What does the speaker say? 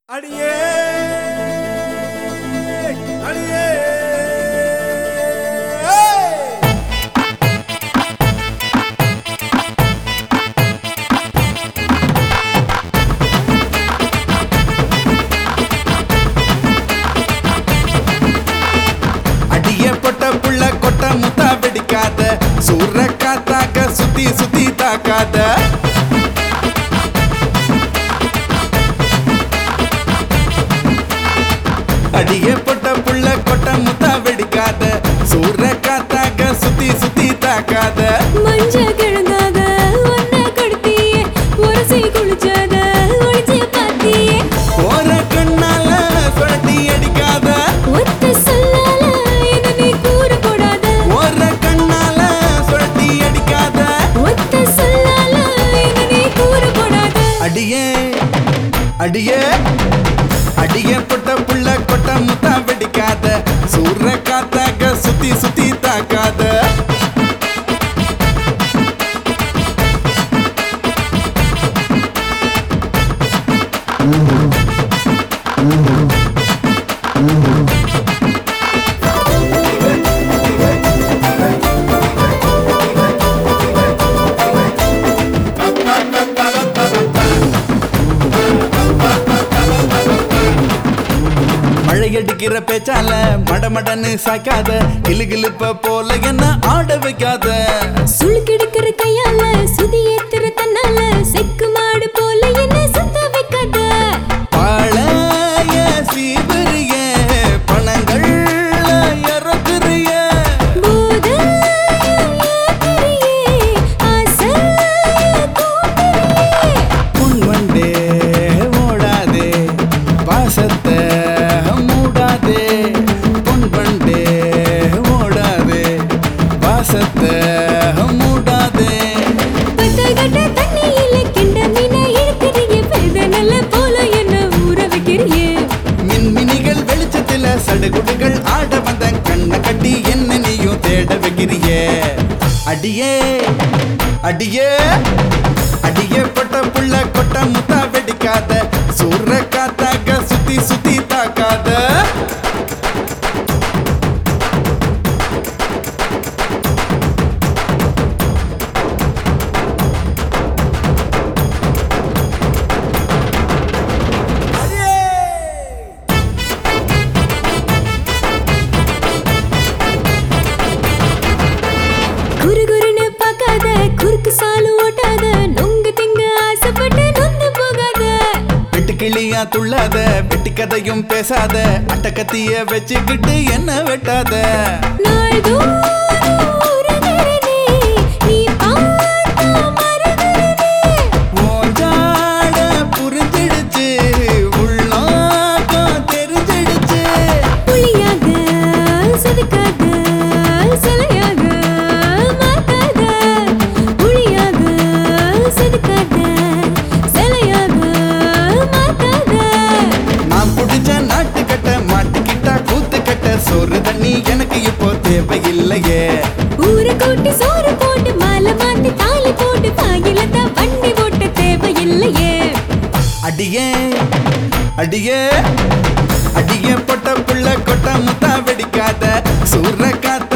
அடியே அடியே அடிய பொட்ட புள்ள கொட்ட முத்தா வெடிக்காத சூற காத்தாக்க சுத்தி சுத்தி தாக்காத அடிய பொட்ட புள்ள கொட்ட முத்தா வெடிக்காத சூற காத்தாக்க சுத்தி சுத்தி தாக்காத மஞ்ச கிழங்காத ஒன்ன கொடுத்தியே உரசி குளிச்சாத ஒளிச்சு பாத்தியே போற கண்ணால சுழட்டி அடிக்காத ஒத்த சொல்லால என்ன நீ கூற போடாத போற கண்ணால சுழட்டி அடிக்காத ஒத்த சொல்லால என்ன நீ கூற போடாத அடியே அடியே அடியே பொட்ட புள்ள கொட்ட முத்தா வெடிக்காத சூற காத்தாக்க சுத்தி சுத்தி தாக்காத மழையடிக்கிற பேச்சால மடமடன்னு சாய்க்காத கிளுகிளுப்ப போல என்ன ஆட வைக்காத சுளுக்கெடுக்கிற கையால சுதி ஏத்துற தன்னால செக்கு மாடு போல என்ன சுத்த வைக்காத பாளைய சீவரிய பணங்கள் இறக்குறிய போத ஏத்துறியே ஆசை கூட்டுறியே உன் வண்டே ஓடாதே பாசத்தை மூடாதே பொன் வண்டே ஓடாதே பாசத்தை மூடாதே பத்தகட்ட தண்ணியில கிண்ட மீனை இழுக்கிறியே பெருத நல்ல போல என்ன ஊற வைக்கிறியே மின்மினிகள் வெளிச்சத்துல சடுகுடுகள் ஆட வந்த கண்ணை கட்டி என்ன நீயும் தேட வைக்கிறியே அடியே அடியே அடியே பட்ட புள்ள கொட்ட முத்தா வெடிக்காத சூற காத்தாக சுத்தி சுத்தி தாக்காத குரு குருன்னு பார்க்காத குறுக்கு சாலு ஓட்டாத நொங்கு திங்க ஆசைப்பட்டு நொந்து போகாத வெட்டுக்கிளியா துள்ளாத வெட்டி கதையும் பேசாத அட்டக்கத்திய வச்சுக்கிட்டு என்ன வெட்டாத நாள்தோறும் உருகுறனே, நீ பார்த்தா மருகுறனே. ஓஞ்சாட புரிஞ்சிடுச்சு உள்ளாக்கம் தெரிஞ்சிடுச்சு புலியாக செதுக்காத, சிலையாக மாத்தாத. புலியாக செதுக்காத, சிலையாக மாத்தாத. நான் புடிச்ச நாட்டு கட்ட மாட்டுக்கிட்டா கூத்து கட்ட சோறு தண்ணி எனக்கு இப்போ தேவையில்லையே ஊரை கூட்டி சோறு போட்டு மாலை மாத்தி தாலி போட்டு பாயில தான் வண்டி ஓட்ட தேவையில்லையே அடியே அடியே அடியே பொட்ட புள்ள கொட்ட முத்தா வெடிக்காத சூற காத்த